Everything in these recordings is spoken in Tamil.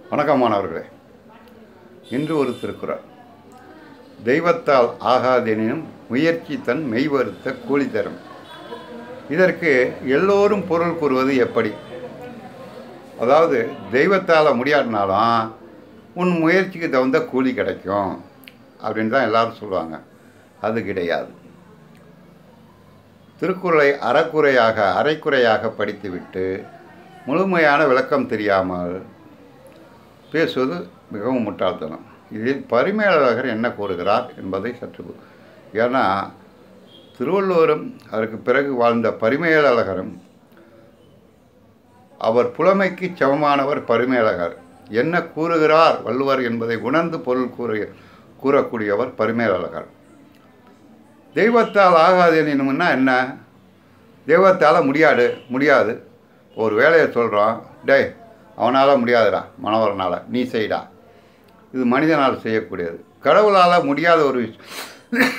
வணக்கம் மாணவர்களே இன்று ஒரு திருக்குறள் தெய்வத்தால் ஆகாதெனினும் முயற்சி தன் மெய்வருத்த கூலி தரும் இதற்கு எல்லோரும் பொருள் கூறுவது எப்படி அதாவது தெய்வத்தால் முடியாட்டினாலும் உன் முயற்சிக்கு தகுந்த கூலி கிடைக்கும் அப்படின்னு தான் எல்லாரும் சொல்லுவாங்க அது கிடையாது திருக்குறளை அறக்குறையாக அரைக்குறையாக படித்துவிட்டு முழுமையான விளக்கம் தெரியாமல் பேசுவது மிகவும் முட்டாள்தனம் இதில் பரிமேலழகர் என்ன கூறுகிறார் என்பதை சற்று கூ- ஏன்னா திருவள்ளுவரும் அதற்கு பிறகு வாழ்ந்த பரிமேலழகரும் அவர் புலமைக்கு சமமானவர் பரிமேலழகர் என்ன கூறுகிறார் வள்ளுவர் என்பதை உணர்ந்து பொருள் கூற கூறக்கூடியவர் பரிமேலழகர் தெய்வத்தால் ஆகாது எனினும்னா என்ன தெய்வத்தால் முடியாது முடியாது ஒரு வேலையை சொல்கிறோம் டேய் அவனால் முடியாதுடா மனவரனால் நீ செய்டா இது மனிதனால் செய்யக்கூடியது கடவுளால் முடியாத ஒரு விஷயம்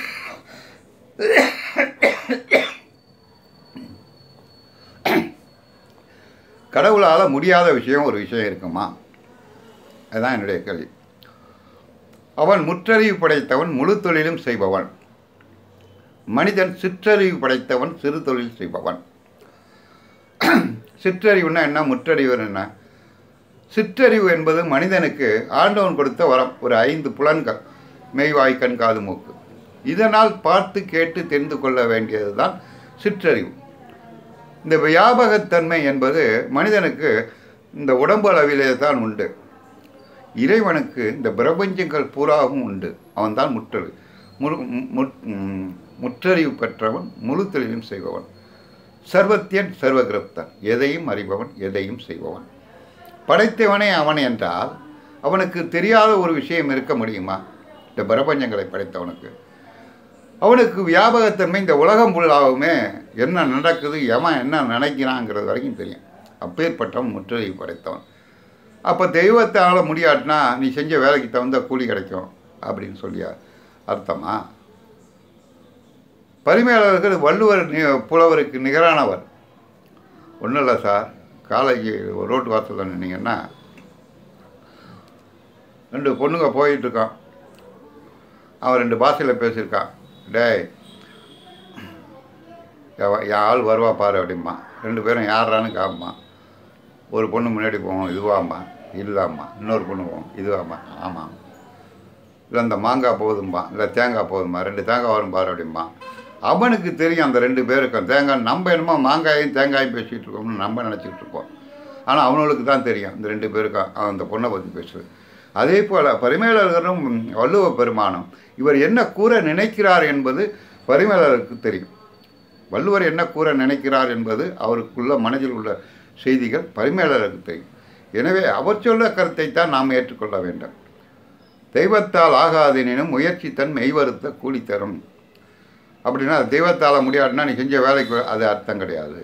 கடவுளால் முடியாத விஷயம் ஒரு விஷயம் இருக்குமா அதுதான் என்னுடைய கேள்வி அவன் முற்றறிவு படைத்தவன் முழு தொழிலும் செய்பவன் மனிதன் சிற்றறிவு படைத்தவன் சிறு தொழில் செய்பவன் சிற்றறிவுன்னா என்ன முற்றறிவு என்ன சிற்றறிவு என்பது மனிதனுக்கு ஆண்டவன் கொடுத்த வரம் ஒரு ஐந்து புலன்கள் மெய்வாய் கண் காது மூக்கு இதனால் பார்த்து கேட்டு தெரிந்து கொள்ள வேண்டியது தான் சிற்றறிவு இந்த வியாபகத்தன்மை என்பது மனிதனுக்கு இந்த உடம்பு அளவிலே தான் உண்டு இறைவனுக்கு இந்த பிரபஞ்சங்கள் பூராவும் உண்டு அவன்தான் முற்றறிவு முழு மு- ம், முற்றறிவு பெற்றவன் முழு தொழிலும் செய்பவன் சர்வத்தியன் சர்வகிரப்தன் எதையும் அறிபவன் எதையும் செய்பவன் படைத்தவனே அவன் என்றால் அவனுக்கு தெரியாத ஒரு விஷயம் இருக்க முடியுமா இந்த பிரபஞ்சங்களை படைத்தவனுக்கு அவனுக்கு வியாபகத்தன்மை இந்த உலகம் ஃபுல்லாகவுமே என்ன நடக்குது எவன் என்ன நினைக்கிறாங்கிறது வரைக்கும் தெரியும் அப்பேற்பட்டவன் முற்றறிவு படைத்தவன் அப்போ தெய்வத்தால் முடியாட்டினா நீ செஞ்ச வேலைக்கு தகுந்த கூலி கிடைக்கும் அப்படின்னு சொல்லி அர்த்தமா பரிமையாளர்கள் வள்ளுவர் நி புலவருக்கு நிகரானவர் ஒன்றும் இல்லை சார் காலேஜ் ரோட்டு வாசலில் நின்னீங்கன்னா ரெண்டு பொண்ணுங்க போயிட்டுருக்கான் அவன் ரெண்டு பாஷையில் பேசியிருக்கான் டேய் எவ- என் ஆள் வருவா பாரு அப்படிம்மா ரெண்டு பேரும் யாரான்னு காமிப்பான் ஒரு பொண்ணு முன்னாடி போவோம் இதுவாம்மா இல்லாம்மா இன்னொரு பொண்ணு போவோம் இதுவாம்மா ஆமாம் இல்லை இந்த மாங்காய் போதும்பா இல்லை தேங்காய் போதுமா ரெண்டு தேங்காய் வரும் பாரு அப்படிம்பா அவனுக்கு தெரியும் அந்த ரெண்டு பேருக்கும் தேங்காய் நம்ம என்னமோ மாங்காயும் தேங்காயும் பேசிகிட்டு இருக்கோம்னு நம்ம நினச்சிக்கிட்டு இருப்போம் ஆனால் அவனுக்கு தான் தெரியும் இந்த ரெண்டு பேருக்கும் அவன் அந்த பொண்ணை பற்றி பேசுவது அதே போல் பரிமேலழகரும் வள்ளுவ பெருமானும் இவர் என்ன கூற நினைக்கிறார் என்பது பரிமேலழகருக்கு தெரியும் வள்ளுவர் என்ன கூற நினைக்கிறார் என்பது அவருக்குள்ள மனதில் உள்ள செய்திகள் பரிமேலழகருக்கு தெரியும் எனவே அவர் சொல்ல கருத்தைத்தான் நாம் ஏற்றுக்கொள்ள வேண்டும் தெய்வத்தால் ஆகாதெனினும் முயற்சி தன் மெய்வருத்த கூலி தரும் அப்படின்னா தெய்வத்தால் முடியாதுன்னா நீ செஞ்ச வேலைக்கு அது அர்த்தம் கிடையாது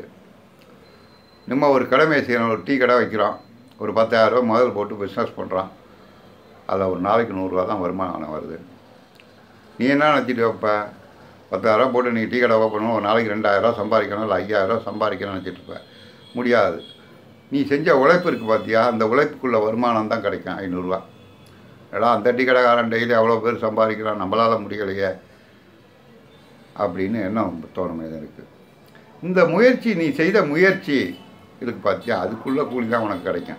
நம்ம ஒரு கடமை செய்யணும் ஒரு டீ கடை வைக்கிறோம் ஒரு பத்தாயிரரூபா முதல் போட்டு பிஸ்னஸ் பண்ணுறான் அதில் ஒரு நாளைக்கு நூறுரூவா தான் வருமானம் வருது நீ என்ன நினச்சிட்டு வைப்ப பத்தாயிரரூபா போட்டு நீ டீ கடை ஓப்பன் ஒரு நாளைக்கு ரெண்டாயிரரூவா சம்பாதிக்கணும் இல்லை ஐயாயிரரூவா சம்பாதிக்கணும்னு நினச்சிட்டு இருப்ப முடியாது நீ செஞ்ச உழைப்பு இருக்குது பார்த்தியா அந்த உழைப்புக்குள்ள வருமானம் தான் கிடைக்கும் ஐநூறுரூவா ஏடா அந்த டீ கடைக்காரன் டெய்லி அவ்வளோ பேர் சம்பாதிக்கிறான் நம்மளால் முடியலையே அப்படின்னு எண்ணம் தோணும் மனிதனுக்கு இந்த முயற்சி நீ செய்த முயற்சி இருக்கு பார்த்தியா அதுக்குள்ளே கூலி தான் உனக்கு கிடைக்கும்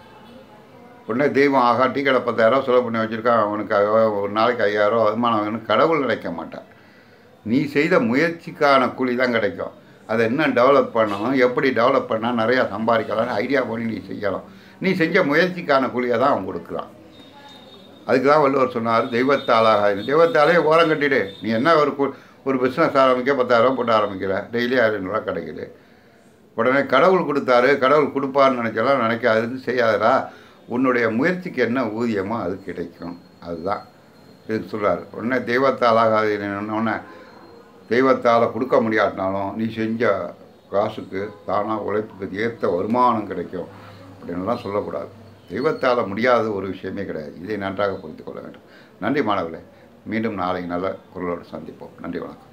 உடனே தெய்வம் ஆகா டீ கடை பத்தாயிரரூவா செலவு பண்ணி வச்சுருக்கான் அவனுக்கு அவ- ஒரு நாளைக்கு ஐயாயிரரூவா வருமானம் வேணும் கடவுள் நினைக்க மாட்டான் நீ செய்த முயற்சிக்கான கூலி தான் கிடைக்கும் அதை இன்னும் டெவலப் பண்ணணும் எப்படி டெவலப் பண்ணால் நிறையா சம்பாதிக்கலாம்னு ஐடியா பண்ணி நீ செய்யலாம் நீ செஞ்ச முயற்சிக்கான கூலியை தான் அவன் கொடுக்குறான் அதுக்கு தான் வள்ளுவர் சொன்னார் தெய்வத்தாலாக தெய்வத்தாலே ஓரம் கட்டிடு நீ என்ன ஒரு கு- ஒரு பிஸ்னஸ் ஆரம்பிக்க பத்தாயிரரூவா போட்டு ஆரம்பிக்கிற டெய்லி ஐநூறுரூவா கிடைக்குது உடனே கடவுள் கொடுத்தாரு கடவுள் கொடுப்பார்னு நினைக்கலாம் நினைக்காது செய்யாதடா உன்னுடைய முயற்சிக்கு என்ன ஊதியமோ அது கிடைக்கும் அதுதான் இதுக்கு சொல்கிறார் உடனே தெய்வத்தால் ஆகாது உடனே தெய்வத்தால் கொடுக்க முடியாட்டினாலும் நீ செஞ்ச காசுக்கு தானாக உழைப்புக்கு ஏற்ற வருமானம் கிடைக்கும் அப்படின்லாம் சொல்லக்கூடாது தெய்வத்தால் முடியாத ஒரு விஷயமே கிடையாது இதை நன்றாக புரிந்து கொள்ள வேண்டும் நன்றி மாணவர்களே மீண்டும் நாளை நல்ல குரலோடு சந்திப்போம் நன்றி வணக்கம்